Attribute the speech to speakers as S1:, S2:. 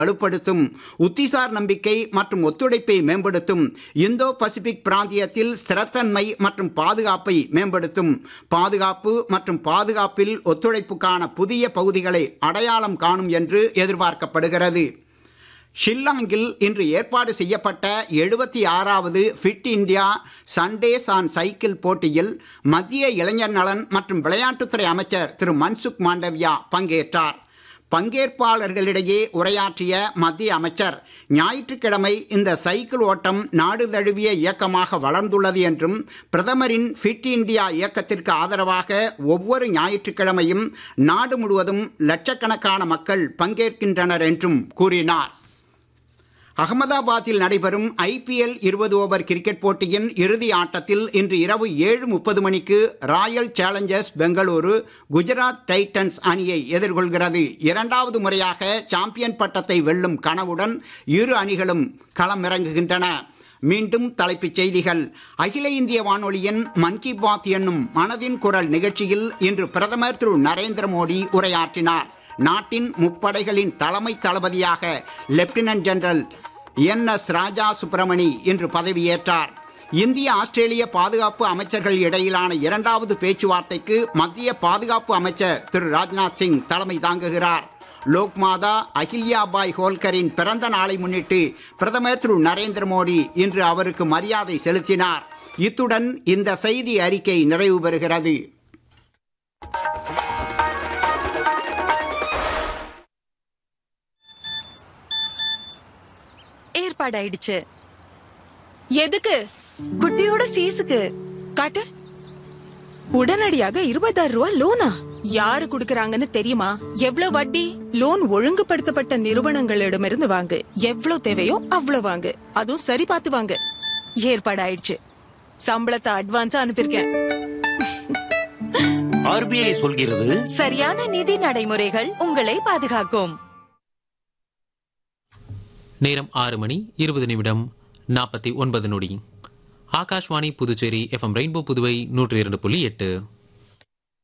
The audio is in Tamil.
S1: வலுப்படுத்தும் உத்திசார் நம்பிக்கை மற்றும் ஒத்துழைப்பை மேம்படுத்தும் இந்தோ பசிபிக் பிராந்தியத்தில் ஸ்திரத்தன்மை மற்றும் பாதுகாப்பை மேம்படுத்தும் பாதுகாப்பு மற்றும் பாதுகாப்பில் ஒத்துழைப்புக்கான புதிய பகுதிகளை அடையாளம் காணும் என்று எதிர்பார்க்கப்படுகிறது ஷில்லாங்கில் இன்று ஏற்பாடு செய்யப்பட்ட எழுபத்தி ஆறாவது fit India Sundays on cycle போட்டியில் மத்திய இளைஞர் நலன் மற்றும் விளையாட்டுத்துறை அமைச்சர் திரு மன்சுக் மாண்டவியா பங்கேற்றார் பங்கேற்பாளர்களிடையே உரையாற்றிய மத்திய அமைச்சர் ஞாயிற்றுக்கிழமை இந்த சைக்கிள் ஓட்டம் நாடு தழுவிய இயக்கமாக வளர்ந்துள்ளது என்றும் பிரதமரின் ஃபிட் இந்தியா இயக்கத்திற்கு ஆதரவாக ஒவ்வொரு ஞாயிற்றுக்கிழமையும் நாடு முழுவதும் லட்சக்கணக்கான மக்கள் பங்கேற்கின்றனர் என்றும் கூறினார் அகமதாபாத்தில் நடைபெறும் ஐபிஎல் இருபது ஓவர் கிரிக்கெட் போட்டியின் இறுதி ஆட்டத்தில் இன்று இரவு ஏழு முப்பது மணிக்கு royal challengers Bengaluru Gujarat titans அணியை எதிர்கொள்கிறது இரண்டாவது முறையாக சாம்பியன் பட்டத்தை வெல்லும் கனவுடன் இரு அணிகளும் களமிறங்குகின்றன மீண்டும் தலைப்புச் செய்திகள் அகில இந்திய வானொலியின் மன் கி பாத் என்னும் மனதின் குரல் நிகழ்ச்சியில் இன்று பிரதமர் திரு நரேந்திர மோடி உரையாற்றினார் நாட்டின் முப்படைகளின் தலைமை தளபதியாக lieutenant general N S Raja Subramani இன்று பதவியேற்றார் இந்திய ஆஸ்திரேலிய பாதுகாப்பு அமைச்சர்கள் இடையிலான இரண்டாவது பேச்சுவார்த்தைக்கு மத்திய பாதுகாப்பு அமைச்சர் திரு ராஜ்நாத் சிங் தலைமை தாங்குகிறார் லோக்மாதா அகில்யாபாய் ஹோல்கரின் பிறந்த நாளை முன்னிட்டு பிரதமர் திரு நரேந்திர மோடி இன்று அவருக்கு மரியாதை செலுத்தினார் இத்துடன் இந்த செய்தி அறிக்கை நிறைவு பெறுகிறது
S2: ஏற்பாடாயிடுச்சு
S3: எதுக்கு
S2: குட்டியோட ஃபீஸுக்கு
S3: காட்டு உடனடியாக இருபதாயிரம் ரூபாய் லோனா யாரு குடுக்கறாங்கன்னு தெரியுமா எவ்வளவு வட்டி லோன் ஒழுங்குபடுத்தப்பட்ட நிறுவனங்களிடமிருந்து வாங்கு எவ்வளவு தேவையோ அவ்வளவு வாங்கு அதுவும் சரி பார்த்து வாங்கு ஏற்பாடாயிடுச்சு சம்பளத்தை அட்வான்ஸா அனுப்பியிருக்கேன்
S4: ஆர்பிஐ சொல்கிறது
S2: சரியான நிதி நடைமுறைகள் உங்களை பாதுகாக்கும்
S5: நேரம் ஆறு மணி இருபது நிமிடம் நாற்பத்தி ஒன்பது நொடி ஆகாஷ்வாணி புதுச்சேரி எஃப்எம் ரெயின்போ புதுவை நூற்றி இரண்டு புள்ளி எட்டு